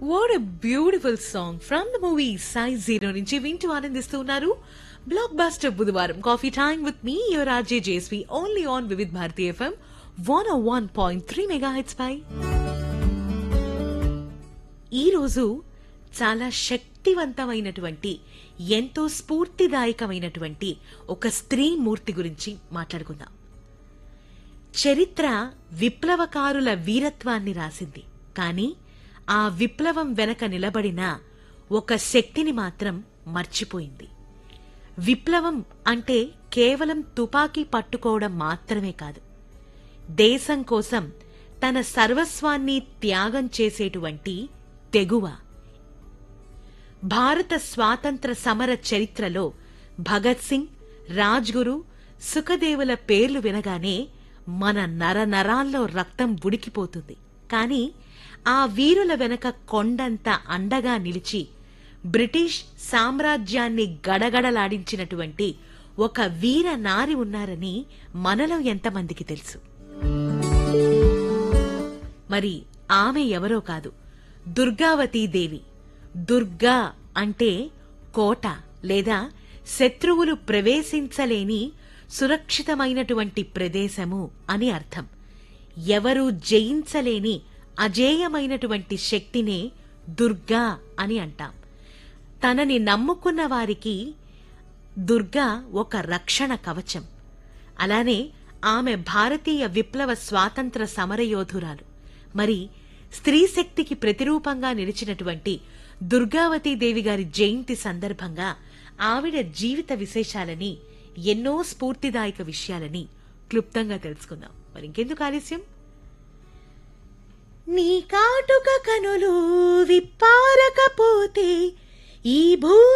what a beautiful song from the movie size zero నుంచి వింటూ ఆనందిస్తూ ఉన్నారు బ్లాక్ బాస్టర్ బుధవారం coffee time with me your RJ Jesvi only on Vividh Bharati FM one one point three mega హెచ్ పై ఈరోజు చాలా శక్తివంతమైనటువంటి ఎంతో స్ఫూర్తిదాయకమైనటువంటి ఒక స్త్రీ మూర్తి గురించి మాట్లాడుకుందాం చరిత్ర విప్లవకారుల వీరత్వాన్ని రాసింది కానీ ఆ విప్లవం వెనక నిలబడిన ఒక శక్తిని మాత్రం మర్చిపోయింది విప్లవం అంటే కేవలం తుపాకీ పట్టుకోవడం మాత్రమే కాదు దేశం కోసం తన సర్వస్వాన్ని త్యాగం చేసేటువంటి తెగువ భారత స్వాతంత్ర సమర చరిత్రలో భగత్ సింగ్ రాజ్గురు సుఖదేవుల పేర్లు వినగానే మన నరనరాల్లో రక్తం ఉడికిపోతుంది కాని ఆ వీరుల వెనక కొండంత అండగా నిలిచి బ్రిటిష్ సామ్రాజ్యాన్ని గడగడలాడించినటువంటి ఒక వీర నారి ఉన్నారని మనలో ఎంతమందికి తెలుసు మరి ఆమె ఎవరో కాదు దుర్గావతీదేవి దుర్గా అంటే కోట లేదా శత్రువులు ప్రవేశించలేని సురక్షితమైనటువంటి ప్రదేశము అని అర్థం ఎవరు జయించలేని అజేయమైనటువంటి శక్తినే దుర్గా అని అంటాం తనని నమ్ముకున్న వారికి దుర్గా ఒక రక్షణ కవచం అలానే ఆమె భారతీయ విప్లవ స్వాతంత్ర సమరయోధురాలు మరి స్త్రీ శక్తికి ప్రతిరూపంగా నిలిచినటువంటి దుర్గావతీదేవి గారి జయంతి సందర్భంగా ఆవిడ జీవిత విశేషాలని ఎన్నో స్ఫూర్తిదాయక విషయాలని క్లుప్తంగా తెలుసుకుందాం మరి ఇంకెందుకు ఆలస్యం నీ కాటుక కనులు విప్పారకపోతే ఈ భూ